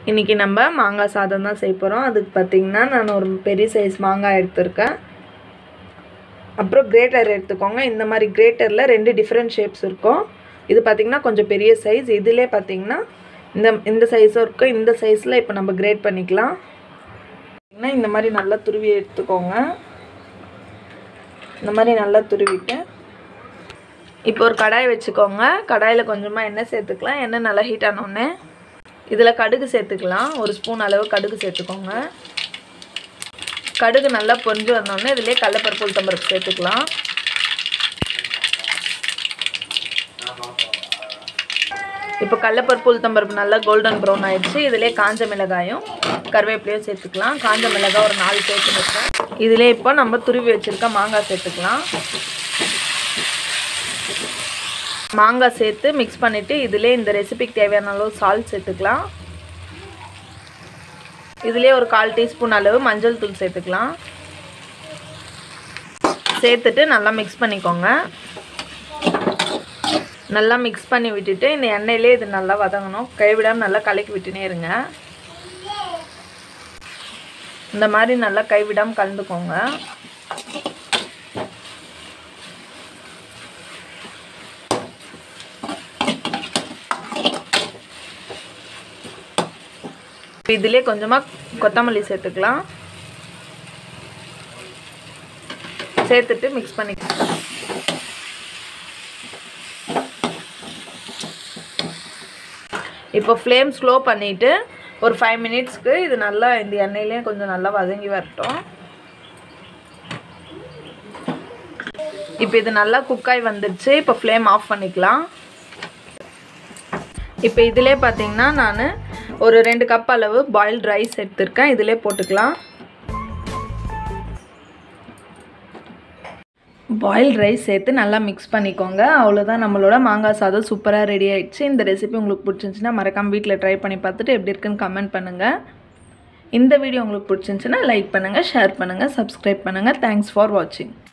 இன்றைக்கி நம்ம மாங்காய் சாதம் தான் செய்ய போகிறோம் அதுக்கு பார்த்திங்கன்னா நான் ஒரு பெரிய சைஸ் மாங்காய் எடுத்திருக்கேன் அப்புறம் கிரேட்டர் எடுத்துக்கோங்க இந்த மாதிரி கிரேட்டரில் ரெண்டு டிஃப்ரெண்ட் ஷேப்ஸ் இருக்கும் இது பார்த்திங்கன்னா கொஞ்சம் பெரிய சைஸ் இதிலே பார்த்திங்கன்னா இந்த இந்த சைஸும் இருக்கும் இந்த சைஸில் இப்போ நம்ம கிரேட் பண்ணிக்கலாம் இந்த மாதிரி நல்லா துருவி எடுத்துக்கோங்க இந்த மாதிரி நல்லா துருவிட்டு இப்போ ஒரு கடாய் வச்சுக்கோங்க கடாயில் கொஞ்சமாக எண்ணெய் சேர்த்துக்கலாம் எண்ணெய் நல்லா ஹீட் ஆனோடனே இதில் கடுகு சேர்த்துக்கலாம் ஒரு ஸ்பூன் அளவு கடுகு சேர்த்துக்கோங்க கடுகு நல்லா பொரிஞ்சு வந்தோடனே இதிலே கடலப்பருப்பு உளுத்தம்பருப்பு சேர்த்துக்கலாம் இப்போ கடலப்பருப்பு உளுத்தம்பருப்பு நல்லா கோல்டன் ப்ரௌன் ஆயிடுச்சு இதிலே காஞ்ச மிளகாயும் கருவேப்பிலையும் சேர்த்துக்கலாம் காஞ்ச மிளகாய் ஒரு நாலு சேர்த்து வச்சேன் இதிலே இப்போ நம்ம துருவி வச்சுருக்க மாங்காய் சேர்த்துக்கலாம் மாங்காய் சேர்த்து மிக்ஸ் பண்ணிவிட்டு இதிலே இந்த ரெசிபிக்கு தேவையான அளவு சால்ட் சேர்த்துக்கலாம் இதிலே ஒரு கால் டீஸ்பூன் அளவு மஞ்சள் தூள் சேர்த்துக்கலாம் சேர்த்துட்டு நல்லா மிக்ஸ் பண்ணிக்கோங்க நல்லா மிக்ஸ் பண்ணி விட்டுட்டு இந்த எண்ணெயிலே இது நல்லா வதங்கணும் கைவிடாமல் நல்லா கலக்கி விட்டுனே இருங்க இந்த மாதிரி நல்லா கைவிடாமல் கலந்துக்கோங்க இதிலே கொஞ்சமாக கொத்தமல்லி சேர்த்துக்கலாம் சேர்த்துட்டு மிக்ஸ் பண்ணிக்கலாம் இப்போ ஃப்ளேம் ஸ்லோ பண்ணிவிட்டு ஒரு ஃபைவ் மினிட்ஸ்க்கு இது நல்லா இந்த எண்ணெயிலே கொஞ்சம் நல்லா வதங்கி வரட்டும் இப்போ இது நல்லா குக்காய் வந்துடுச்சு இப்போ ஃப்ளேம் ஆஃப் பண்ணிக்கலாம் இப்போ இதிலே பார்த்தீங்கன்னா நான் ஒரு ரெண்டு கப் அளவு பாயில்டு ரைஸ் எடுத்திருக்கேன் இதிலே போட்டுக்கலாம் பாயில்டு ரைஸ் சேர்த்து நல்லா மிக்ஸ் பண்ணிக்கோங்க அவ்வளோதான் நம்மளோட மாங்காய் சாதம் சூப்பராக ரெடி ஆகிடுச்சு இந்த ரெசிபி உங்களுக்கு பிடிச்சிருந்துச்சின்னா மறக்காமல் வீட்டில் ட்ரை பண்ணி பார்த்துட்டு எப்படி இருக்குன்னு கமெண்ட் பண்ணுங்கள் இந்த வீடியோ உங்களுக்கு பிடிச்சிருந்துச்சின்னா லைக் பண்ணுங்கள் ஷேர் பண்ணுங்கள் சப்ஸ்கிரைப் பண்ணுங்கள் தேங்க்ஸ் ஃபார் வாட்சிங்